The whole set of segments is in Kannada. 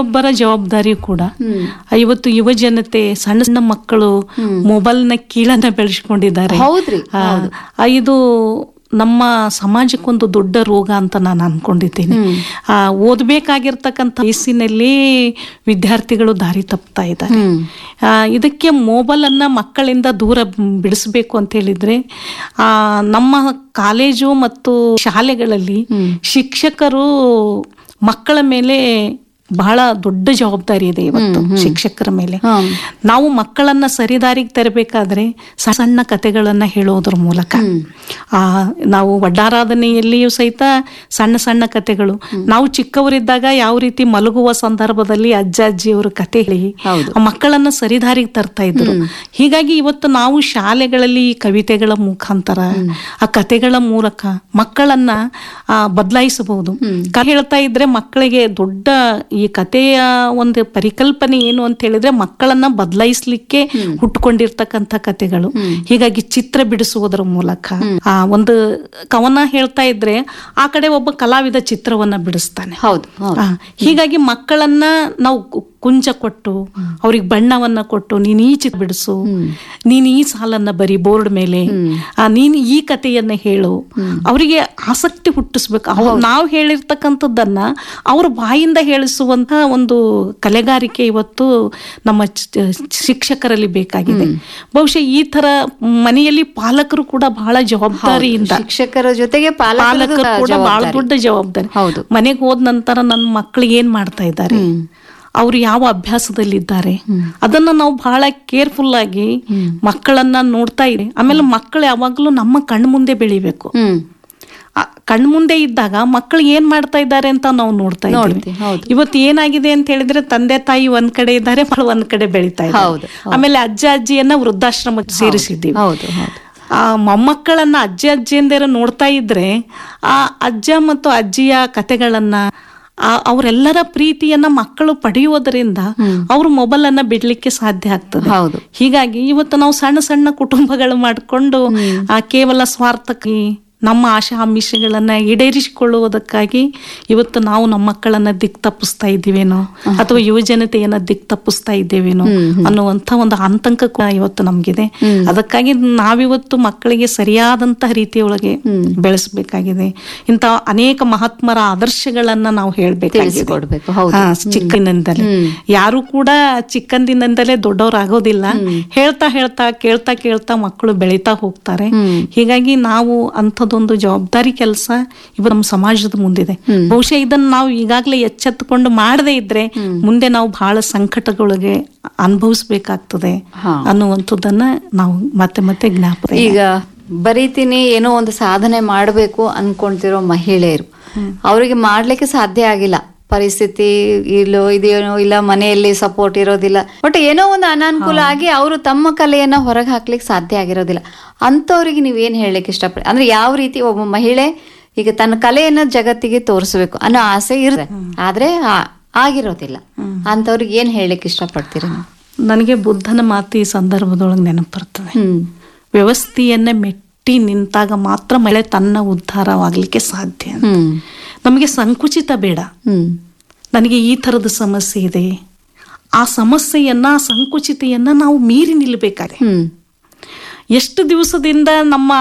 ಪ್ರತಿಯೊಬ್ಬರ ಜವಾಬ್ದಾರಿ ಕೂಡ ಇವತ್ತು ಯುವ ಜನತೆ ಸಣ್ಣ ಸಣ್ಣ ಮಕ್ಕಳು ಮೊಬೈಲ್ನ ಕೀಳನ್ನ ಬೆಳೆಸ್ಕೊಂಡಿದ್ದಾರೆ ಹೌದ್ರಿ ಆ, ಆ, ಇದು ನಮ್ಮ ಸಮಾಜಕ್ಕೊಂದು ದೊಡ್ಡ ರೋಗ ಅಂತ ನಾನು ಅನ್ಕೊಂಡಿದ್ದೀನಿ ಆ, ಓದ್ಬೇಕಾಗಿರ್ತಕ್ಕಂಥ ವಯಸ್ಸಿನಲ್ಲಿ ವಿದ್ಯಾರ್ಥಿಗಳು ದಾರಿ ತಪ್ತಾ ಇದ್ದಾರೆ ಆ, ಇದಕ್ಕೆ ಮೊಬೈಲ್ ಅನ್ನ ಮಕ್ಕಳಿಂದ ದೂರ ಬಿಡಿಸಬೇಕು ಅಂತ ಹೇಳಿದ್ರೆ ಆ, ನಮ್ಮ ಕಾಲೇಜು ಮತ್ತು ಶಾಲೆಗಳಲ್ಲಿ ಶಿಕ್ಷಕರು ಮಕ್ಕಳ ಮೇಲೆ ಬಹಳ ದೊಡ್ಡ ಜವಾಬ್ದಾರಿ ಇದೆ ಇವತ್ತು ಶಿಕ್ಷಕರ ಮೇಲೆ ನಾವು ಮಕ್ಕಳನ್ನ ಸರಿದಾರಿಗೆ ತರಬೇಕಾದ್ರೆ ಸಣ್ಣ ಸಣ್ಣ ಕಥೆಗಳನ್ನ ಹೇಳೋದ್ರ ಮೂಲಕ ಆ ನಾವು ವಡ್ಡಾರಾಧನೆಯಲ್ಲಿಯೂ ಸಹಿತ ಸಣ್ಣ ಸಣ್ಣ ಕಥೆಗಳು ನಾವು ಚಿಕ್ಕವರಿದ್ದಾಗ ಯಾವ ರೀತಿ ಮಲಗುವ ಸಂದರ್ಭದಲ್ಲಿ ಅಜ್ಜ ಅಜ್ಜಿಯವರು ಕತೆ ಹೇಳಿ ಹೌದು. ಆ ಮಕ್ಕಳನ್ನ ಸರಿದಾರಿಗೆ ತರ್ತಾ ಇದ್ರು ಹೀಗಾಗಿ ಇವತ್ತು ನಾವು ಶಾಲೆಗಳಲ್ಲಿ ಈ ಕವಿತೆಗಳ ಮುಖಾಂತರ ಆ ಕತೆಗಳ ಮೂಲಕ ಮಕ್ಕಳನ್ನ ಬದಲಾಯಿಸಬಹುದು ಹೇಳ್ತಾ ಇದ್ರೆ ಮಕ್ಕಳಿಗೆ ದೊಡ್ಡ ಈ ಕಥೆಯ ಒಂದು ಪರಿಕಲ್ಪನೆ ಏನು ಅಂತ ಹೇಳಿದ್ರೆ ಮಕ್ಕಳನ್ನ ಬದಲಾಯಿಸ್ಲಿಕ್ಕೆ ಹುಟ್ಕೊಂಡಿರ್ತಕ್ಕಂಥ ಕಥೆಗಳು ಹೀಗಾಗಿ ಚಿತ್ರ ಬಿಡಿಸುವುದರ ಮೂಲಕ ಆ ಒಂದು ಕವನ ಹೇಳ್ತಾ ಇದ್ರೆ ಆ ಕಡೆ ಒಬ್ಬ ಕಲಾವಿದ ಚಿತ್ರವನ್ನ ಬಿಡಿಸ್ತಾನೆ ಹೌದು ಹೌದು ಆ, ಹೀಗಾಗಿ ಮಕ್ಕಳನ್ನ ನಾವು ಕು- ಕುಂಚ ಕೊಟ್ಟು ಅವ್ರಿಗೆ ಬಣ್ಣವನ್ನ ಕೊಟ್ಟು ನೀನ್ ಈ ಚಿತ್ರ ಬಿಡಿಸು ನೀನ್ ಈ ಸಾಲನ್ನ ಬರಿ ಬೋರ್ಡ್ ಮೇಲೆ ಆ, ನೀನ್ ಈ ಕಥೆಯನ್ನ ಹೇಳು ಅವರಿಗೆ ಆಸಕ್ತಿ ಹುಟ್ಟಿಸ್ಬೇಕು ಅವ್ ನಾವು ಹೇಳಿರ್ತಕ್ಕಂಥದ್ದನ್ನ ಅವ್ರ ಬಾಯಿಂದ ಹೇಳಿಸುವಂತ ಒಂದು ಕಲೆಗಾರಿಕೆ ಇವತ್ತು ನಮ್ಮ ಚ- ಶಿಕ್ಷಕರಲ್ಲಿ ಬೇಕಾಗಿದೆ ಬಹುಶಃ ಈ ತರ ಮನೆಯಲ್ಲಿ ಪಾಲಕರು ಕೂಡ ಬಹಳ ಜವಾಬ್ದಾರಿಯಿಂದ ಶಿಕ್ಷಕರ ಜೊತೆಗೆ ಪಾಲಕರದು ಪಾಲಕರು ಕೂಡ ಬಹಳ ಜವಾಬ್ದಾರಿ. ದೊಡ್ಡ ಜವಾಬ್ದಾರಿ ಹೌದು ಮನೆಗೆ ಹೋದ ನಂತರ ನನ್ನ ಮಕ್ಕಳು ಏನ್ ಮಾಡ್ತಾ ಇದ್ದಾರೆ ಅವ್ರು ಯಾವ ಅಭ್ಯಾಸದಲ್ಲಿದ್ದಾರೆ ಅದನ್ನ ನಾವು ಬಹಳ ಕೇರ್ಫುಲ್ ಆಗಿ ಮಕ್ಕಳನ್ನ ನೋಡ್ತಾ ಇರಿ ಆಮೇಲೆ ಮಕ್ಕಳು ಯಾವಾಗ್ಲೂ ನಮ್ಮ ಕಣ್ಣು ಮುಂದೆ ಬೆಳಿಬೇಕು ಹ್ಮ್ ಆ ಕಣ್ಣು ಮುಂದೆ ಇದ್ದಾಗ ಮಕ್ಕಳು ಏನ್ ಮಾಡ್ತಾ ಇದ್ದಾರೆ ಅಂತ ನಾವು ನೋಡ್ತಾ ಇದ್ದೀವಿ ನೋಡ್ತೀವಿ, ಹೌದು. ಇವತ್ತು ಏನಾಗಿದೆ ಅಂತ ಹೇಳಿದ್ರೆ ತಂದೆ ತಾಯಿ ಒಂದ್ ಕಡೆ ಇದ್ದಾರೆ ಮಕ್ಕಳು ಒಂದ್ ಕಡೆ ಬೆಳಿತಾ ಹೌದು, ಇದ್ದಾರೆ ಆಮೇಲೆ ಅಜ್ಜ ಅಜ್ಜಿಯನ್ನ ವೃದ್ಧಾಶ್ರಮಕ್ಕೆ ಸೇರಿಸಿದ್ದೀವಿ ಹೌದು ಹೌದು ಆ ಮೊಮ್ಮಕ್ಕಳನ್ನ ಅಜ್ಜಿ ಅಜ್ಜಿಯಂದಿರ ನೋಡ್ತಾ ಇದ್ರೆ ಆ ಅಜ್ಜ ಮತ್ತು ಅಜ್ಜಿಯ ಕತೆಗಳನ್ನ ಆ ಅವರೆಲ್ಲರ ಪ್ರೀತಿಯನ್ನ ಮಕ್ಕಳು ಪಡೆಯುವುದರಿಂದ ಅವರು ಮೊಬೈಲ್ ಅನ್ನ ಬಿಡ್ಲಿಕ್ಕೆ ಸಾಧ್ಯ ಆಗ್ತದೆ ಹೌದು ಹೀಗಾಗಿ ಇವತ್ತು ನಾವು ಸಣ್ಣ ಸಣ್ಣ ಕುಟುಂಬಗಳು ಮಾಡಿಕೊಂಡು ಆ ಕೇವಲ ಸ್ವಾರ್ಥಕ್ಕೆ ನಮ್ಮ ಆಶಾ ಆಮಿಷಗಳನ್ನ ಈಡೇರಿಸಿಕೊಳ್ಳುವುದಕ್ಕಾಗಿ ಇವತ್ತು ನಾವು ನಮ್ಮ ಮಕ್ಕಳನ್ನ ದಿಕ್ ತಪ್ಪಿಸ್ತಾ ಇದ್ದೀವೇನೋ ಅಥವಾ ಯುವ ಜನತೆಯನ್ನ ದಿಕ್ ತಪ್ಪಿಸ್ತಾ ಇದ್ದೇವೇನೋ ಅನ್ನುವಂಥ ಒಂದು ಆತಂಕ ಕೂಡ ಇವತ್ತು ನಮ್ಗಿದೆ ಅದಕ್ಕಾಗಿ ನಾವಿವತ್ತು ಮಕ್ಕಳಿಗೆ ಸರಿಯಾದಂತಹ ರೀತಿಯೊಳಗೆ ಬೆಳೆಸಬೇಕಾಗಿದೆ ಇಂಥ ಅನೇಕ ಮಹಾತ್ಮರ ಆದರ್ಶಗಳನ್ನ ನಾವು ಹೇಳ್ಬೇಕಾಗಿದೆ ತಿಳಿಸಿಕೊಡ್ಬೇಕು ಹೌದು ಹಾ, ಚಿಕ್ಕಂದಿನಿಂದಲೇ ಯಾರು ಕೂಡ ಚಿಕ್ಕಂದಿನಿಂದಲೇ ದೊಡ್ಡವರಾಗೋದಿಲ್ಲ ಹೇಳ್ತಾ ಹೇಳ್ತಾ ಕೇಳ್ತಾ ಕೇಳ್ತಾ ಮಕ್ಕಳು ಬೆಳೀತಾ ಹೋಗ್ತಾರೆ ಹೀಗಾಗಿ ನಾವು ಅಂಥದ್ದೊಂದು ಜವಾಬ್ದಾರಿ ಕೆಲಸ ಇವ ನಮ್ಮ ಸಮಾಜದ ಮುಂದಿದೆ ಬಹುಶಃ ಇದನ್ನ ನಾವು ಈಗಾಗಲೇ ಎಚ್ಚೆತ್ತುಕೊಂಡು ಮಾಡದೇ ಇದ್ರೆ ಮುಂದೆ ನಾವು ಬಹಳ ಸಂಕಟಗಳಿಗೆ ಅನುಭವಿಸ್ಬೇಕಾಗ್ತದೆ ಹಾ. ಅನ್ನುವಂಥದ್ದನ್ನ ನಾವು ಮತ್ತೆ ಮತ್ತೆ ಜ್ಞಾಪಕ ಈಗ ಬರೀತೀನಿ ಏನೋ ಒಂದು ಸಾಧನೆ ಮಾಡಬೇಕು ಅನ್ಕೊಂತಿರೋ ಮಹಿಳೆಯರು ಅವರಿಗೆ ಮಾಡ್ಲಿಕ್ಕೆ ಸಾಧ್ಯ ಆಗಿಲ್ಲ ಪರಿಸ್ಥಿತಿ ಇಲ್ಲೋ ಇದೇನೋ ಇಲ್ಲ ಮನೆಯಲ್ಲಿ ಸಪೋರ್ಟ್ ಇರೋದಿಲ್ಲ ಬಟ್ ಏನೋ ಒಂದು ಅನಾನುಕೂಲ ಆಗಿ ಅವರು ತಮ್ಮ ಕಲೆಯನ್ನ ಹೊರಗೆ ಹಾಕ್ಲಿಕ್ಕೆ ಸಾಧ್ಯ ಆಗಿರೋದಿಲ್ಲ ಅಂಥವ್ರಿಗೆ ನೀವೇನ್ ಹೇಳಲಿಕ್ಕೆ ಇಷ್ಟಪಡ ಅಂದ್ರೆ ಯಾವ ರೀತಿ ಒಬ್ಬ ಮಹಿಳೆ ಈಗ ತನ್ನ ಕಲೆಯನ್ನ ಜಗತ್ತಿಗೆ ತೋರಿಸ್ಬೇಕು ಅನ್ನೋ ಆಸೆ ಇರುತ್ತೆ ಆದ್ರೆ ಆ- ಆಗಿರೋದಿಲ್ಲ ಅಂಥವ್ರಿಗೆ ಏನ್ ಹೇಳಲಿಕ್ಕೆ ಇಷ್ಟಪಡ್ತೀರಿ ನೀವು? ನನಗೆ ಬುದ್ಧನ ಮಾತು ಈ ಸಂದರ್ಭದೊಳಗೆ ನೆನಪು ಬರ್ತದೆ ಹ್ಮ್ ವ್ಯವಸ್ಥೆಯನ್ನ ಮೆಟ್ಟಿ ನಿಂತಾಗ ಮಾತ್ರ ಮಳೆ ತನ್ನ ಉದ್ಧಾರವಾಗಲಿಕ್ಕೆ ಸಾಧ್ಯ ಹ್ಮ್ ನಮಗೆ ಸಂಕುಚಿತ ಬೇಡ ಹ್ಮ್ ನನಗೆ ಈ ಥರದ ಸಮಸ್ಯೆ ಇದೆ ಆ ಸಮಸ್ಯೆಯನ್ನ ಆ ಸಂಕುಚಿತೆಯನ್ನ ನಾವು ಮೀರಿ ನಿಲ್ಲಬೇಕಾದ್ರೆ ಹ್ಮ್ ಎಷ್ಟು ದಿವಸದಿಂದ ನಮ್ಮ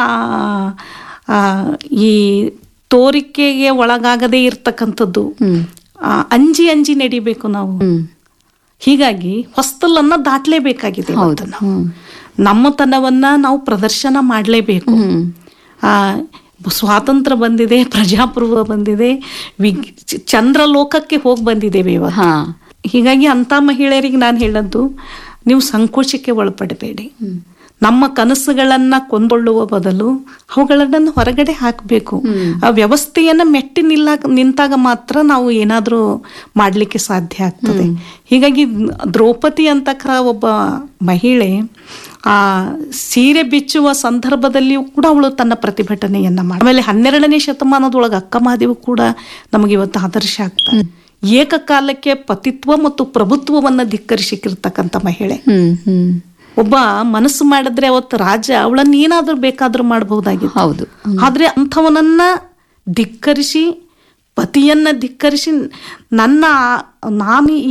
ಆ, ಈ ತೋರಿಕೆಗೆ ಒಳಗಾಗದೇ ಇರ್ತಕ್ಕಂಥದ್ದು ಹ್ಮ್ ಆ, ಅಂಜಿ ಅಂಜಿ ನಡಿಬೇಕು ನಾವು ಹ್ಮ್ ಹೀಗಾಗಿ ಹೊಸ್ತಲನ್ನ ದಾಟ್ಲೇಬೇಕಾಗಿದೆ ಇವತ್ತು ಹೌದು ನಾವು. ಹ್ಮ್ ನಮ್ಮತನವನ್ನ ನಾವು ಪ್ರದರ್ಶನ ಮಾಡಲೇಬೇಕು ಹ್ಮ್ ಆ ಸ್ವಾತಂತ್ರ್ಯ ಬಂದಿದೆ ಪ್ರಜಾಪ್ರಭುತ್ವ ಬಂದಿದೆ ವಿಗ್ ಚಂದ್ರ ಲೋಕಕ್ಕೆ ಹೋಗಿ ಬಂದಿದ್ದೇವೆ ಇವತ್ತು ಹಾ ಹೀಗಾಗಿ ಅಂತ ಮಹಿಳೆಯರಿಗೆ ನಾನು ಹೇಳದ್ದು ನೀವು ಸಂಕೋಚಕ್ಕೆ ಒಳಪಡಬೇಡಿ ನಮ್ಮ ಕನಸುಗಳನ್ನ ಕೊಂದೊಳ್ಳುವ ಬದಲು ಅವುಗಳನ್ನ ಹೊರಗಡೆ ಹಾಕಬೇಕು ಆ ವ್ಯವಸ್ಥೆಯನ್ನ ಮೆಟ್ಟಿ ನಿಲ್ಲ ನಿಂತಾಗ ಮಾತ್ರ ನಾವು ಏನಾದ್ರೂ ಮಾಡ್ಲಿಕ್ಕೆ ಸಾಧ್ಯ ಆಗ್ತದೆ ಹೀಗಾಗಿ ದ್ರೌಪದಿ ಅಂತಕ್ಕರ ಒಬ್ಬ ಮಹಿಳೆ ಆ ಸೀರೆ ಬಿಚ್ಚುವ ಸಂದರ್ಭದಲ್ಲಿಯೂ ಕೂಡ ಅವಳು ತನ್ನ ಪ್ರತಿಭಟನೆಯನ್ನ ಮಾಡಿ ಆಮೇಲೆ ಹನ್ನೆರಡನೇ ಶತಮಾನದೊಳಗೆ ಅಕ್ಕ ಮಹಾದೇವಿ ಕೂಡ ನಮಗೆ ಇವತ್ತು ಆದರ್ಶ ಆಗ್ತಾರೆ ಏಕಕಾಲಕ್ಕೆ ಪತಿತ್ವ ಮತ್ತು ಪ್ರಭುತ್ವವನ್ನ ಧಿಕ್ಕರಿಸಿರ್ತಕ್ಕಂಥ ಮಹಿಳೆ ಹ್ಮ್ ಹ್ಮ್ ಒಬ್ಬ ಮನಸ್ಸು ಮಾಡಿದ್ರೆ ಅವತ್ತು ರಾಜ ಅವಳನ್ನ ಏನಾದ್ರೂ ಬೇಕಾದ್ರೂ ಮಾಡಬಹುದಾಗಿತ್ತು ಹೌದು ಆದ್ರೆ ಅಂಥವನನ್ನ ಧಿಕ್ಕರಿಸಿ ಪತಿಯನ್ನ ಧಿಕ್ಕರಿಸಿ ನನ್ನ ನಾನು